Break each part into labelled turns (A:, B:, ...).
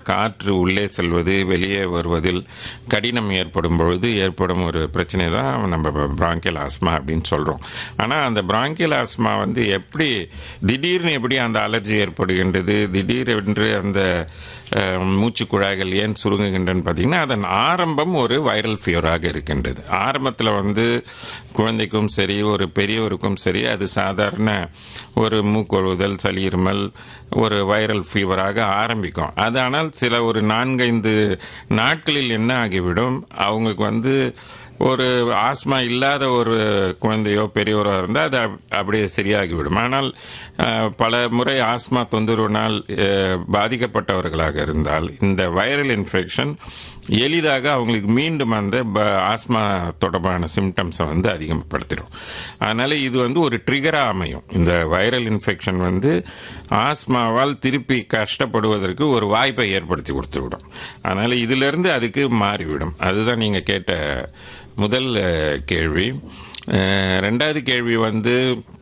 A: காற்று உள்ளே செல்வது வெளியே வருவதில் கடினம் ஏற்படும் பொழுது ஏற்படும் ஒரு பிரச்சனை தான் நம்ம பிராங்கியல் ஆஸ்மா அப்படின்னு சொல்கிறோம் ஆனால் அந்த பிராங்கியல் ஆஸ்மா வந்து எப்படி திடீர்னு எப்படி அந்த அலர்ஜி ஏற்படுகின்றது திடீரென்று அந்த அஹ், மூச்சுக் குழாய்கள் ஏன் சுருங்குகின்றன பார்த்தீங்கன்னா அதன் ஆரம்பம் ஒரு வைரல் ஃபீவராக இருக்கின்றது ஆரம்பத்தில் வந்து குழந்தைக்கும் சரி ஒரு பெரியவருக்கும் சரி அது சாதாரண ஒரு மூக்கொழுதல் சளி இருமல் ஒரு வைரல் ஃபீவராக ஆரம்பிக்கும் அது ஆனால் சில ஒரு நான்கைந்து நாட்களில் என்ன ஆகிவிடும் அவங்களுக்கு வந்து ஒரு ஆஸ்மா இல்லாத ஒரு குழந்தையோ பெரியவரோ இருந்தால் அது அப்- அப்படியே சரியாகிவிடும் ஆனால் அஹ், பல முறை ஆஸ்மா தொந்தரவினால் அஹ், பாதிக்கப்பட்டவர்களாக இருந்தால் இந்த வைரல் இன்ஃபெக்ஷன் எளிதாக அவங்களுக்கு மீண்டும் அந்த ப- ஆஸ்மா தொடர்பான சிம்டம்ஸை வந்து அதிகப்படுத்திடும் அதனால இது வந்து ஒரு ட்ரிகராக அமையும் இந்த வைரல் இன்ஃபெக்ஷன் வந்து ஆஸ்மாவால் திருப்பி கஷ்டப்படுவதற்கு ஒரு வாய்ப்பை ஏற்படுத்தி கொடுத்துவிடும் அதனால இதிலிருந்து அதுக்கு மாறிவிடும் அதுதான் நீங்கள் கேட்ட முதல் அஹ், கேள்வி அஹ், ரெண்டாவது கேள்வி வந்து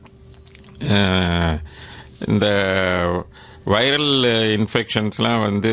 A: அஹ், இந்த வைரல் இன்ஃபெக்ஷன்ஸ்லாம் வந்து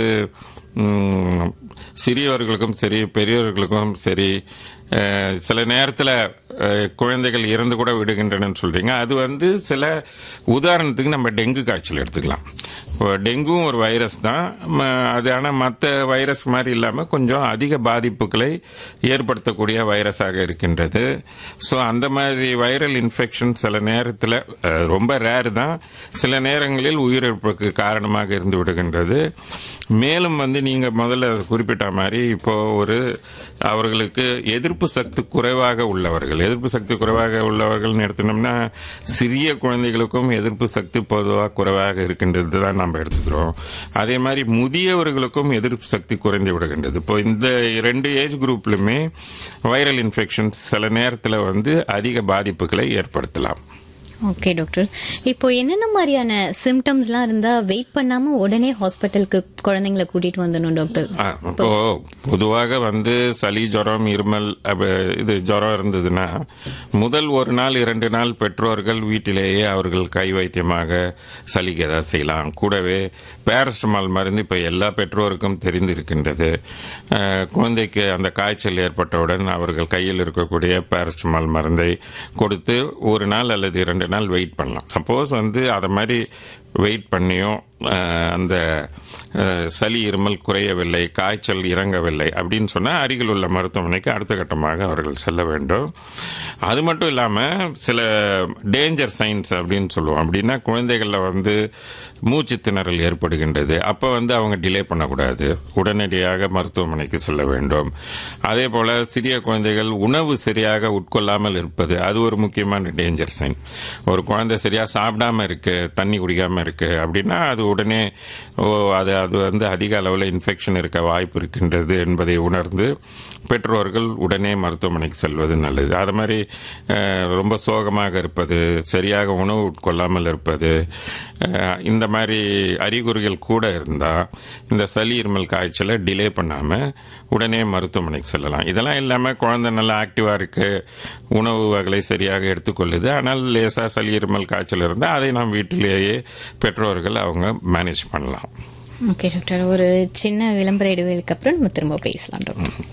A: ம், சிறியவர்களுக்கும் சரி பெரியவர்களுக்கும் சரி அஹ், சில நேரத்தில் குழந்தைகள் இறந்து கூட விடுகின்றனன்னு சொல்றீங்க அது வந்து சில உதாரணத்துக்கு நம்ம டெங்கு காய்ச்சல் எடுத்துக்கலாம் இப்போ டெங்கும் ஒரு வைரஸ் தான் ம- அது ஆனால் மற்ற வைரஸ் மாதிரி இல்லாமல் கொஞ்சம் அதிக பாதிப்புகளை ஏற்படுத்தக்கூடிய வைரஸாக இருக்கின்றது ஸோ அந்த மாதிரி வைரல் இன்ஃபெக்ஷன் சில நேரத்தில் ரொம்ப ரேர் தான் சில நேரங்களில் உயிரிழப்புக்கு காரணமாக இருந்து விடுகின்றது மேலும் வந்து நீங்கள் முதல்ல குறிப்பிட்ட மாதிரி இப்போ ஒரு அவர்களுக்கு எதிர்ப்பு சக்தி குறைவாக உள்ளவர்கள் எதிர்ப்பு சக்தி குறைவாக உள்ளவர்கள்னு எடுத்தோம்னா சிறிய குழந்தைகளுக்கும் எதிர்ப்பு சக்தி பொதுவாக குறைவாக இருக்கின்றது தான் நம்ம எடுத்துக்கிறோம் அதே மாதிரி முதியவர்களுக்கும் எதிர்ப்பு சக்தி குறைந்து விடுகின்றது இப்போ இந்த ரெண்டு ஏஜ் குரூப்லுமே வைரல் இன்ஃபெக்ஷன்ஸ் சில நேரத்தில் வந்து அதிக பாதிப்புகளை ஏற்படுத்தலாம்
B: ஓகே டாக்டர் இப்போ என்னென்ன மாதிரியான சிம்டம்ஸ்லாம் இருந்தா வெயிட் பண்ணாம உடனே ஹாஸ்பிட்டலுக்கு குழந்தைங்களை கூட்டிட்டு வந்துடணும் டாக்டர்
A: ஆ, இப்போ பொதுவாக வந்து சளி ஜுரம் இருமல் அப்ப இது ஜுரம் இருந்ததுன்னா முதல் ஒரு நாள் இரண்டு நாள் பெற்றோர்கள் வீட்டிலேயே அவர்கள் கை வைத்தியமாக சளிக்கு ஏதாவது செய்யலாம் கூடவே பேரஸ்டமால் மருந்து இப்போ எல்லா பெற்றோருக்கும் தெரிந்திருக்கின்றது அஹ், குழந்தைக்கு அந்த காய்ச்சல் ஏற்பட்டவுடன் அவர்கள் கையில் இருக்கக்கூடிய பேரஸ்டமால் மருந்தை கொடுத்து ஒரு நாள் அல்லது இரண்டு நாள் வெயிட் பண்ணலாம் சப்போஸ் வந்து அதை மாதிரி வெயிட் பண்ணியும் அஹ், அந்த அஹ், சளி இருமல் குறையவில்லை காய்ச்சல் இறங்கவில்லை அப்படின்னு சொன்னால் அருகில் உள்ள மருத்துவமனைக்கு அடுத்த கட்டமாக அவர்கள் செல்ல வேண்டும் அது மட்டும் இல்லாமல் சில டேஞ்சர் சைன்ஸ் அப்படின்னு சொல்லுவோம் அப்படின்னா குழந்தைகளில் வந்து மூச்சு திணறல் ஏற்படுகின்றது அப்போ வந்து அவங்க டிலே பண்ணக்கூடாது உடனடியாக மருத்துவமனைக்கு செல்ல வேண்டும் அதே போல் சிறிய குழந்தைகள் உணவு சரியாக உட்கொள்ளாமல் இருப்பது அது ஒரு முக்கியமான டேஞ்சர் சைன் ஒரு குழந்தை சரியாக சாப்பிடாம இருக்கு தண்ணி குடிக்காம இருக்கு அப்படின்னா அது உடனே ஓ அது அது வந்து அதிக அளவில் இன்ஃபெக்ஷன் இருக்க வாய்ப்பு இருக்கின்றது என்பதை உணர்ந்து பெற்றோர்கள் உடனே மருத்துவமனைக்கு செல்வது நல்லது அது மாதிரி அஹ், ரொம்ப சோகமாக இருப்பது சரியாக உணவு உட்கொள்ளாமல் இருப்பது அஹ், இந்த மாதிரி அறிகுறிகள் கூட இருந்தால் இந்த சளி இருமல் காய்ச்சலை டிலே பண்ணாமல் உடனே மருத்துவமனைக்கு செல்லலாம் இதெல்லாம் இல்லாமல் குழந்தை நல்லா ஆக்டிவாக இருக்கு உணவு வகைகளை சரியாக எடுத்துக்கொள்ளுது ஆனால் லேசாக சளி இருமல் காய்ச்சல் இருந்தால் அதை நாம் வீட்டிலேயே பெற்றோர்கள் அவங்க மேனேஜ் பண்ணலாம்
B: ஓகே டாக்டர் ஒரு சின்ன விளம்பர இடைவெளிக்கு அப்புறம் நம்ம திரும்ப பேசலாம் டாக்டர்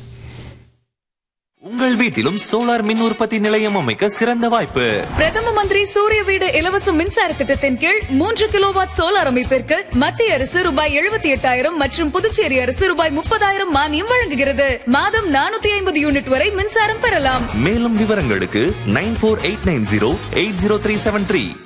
C: உங்கள் வீட்டிலும் சோலார் மின் உற்பத்தி நிலையம் அமைக்க சிறந்த வாய்ப்பு
D: பிரதம மந்திரி சூரிய வீடு இலவச மின்சார திட்டத்தின் கீழ் மூன்று கிலோவாட் சோலார் அமைப்பிற்கு மத்திய அரசு ரூபாய் எழுபத்தி எட்டாயிரம் மற்றும் புதுச்சேரி அரசு ரூபாய் முப்பதாயிரம் மானியம் வழங்குகிறது மாதம் நானூத்தி ஐம்பது யூனிட் வரை மின்சாரம் பெறலாம்
C: மேலும் விவரங்களுக்கு nine four eight nine zero eight zero three seven three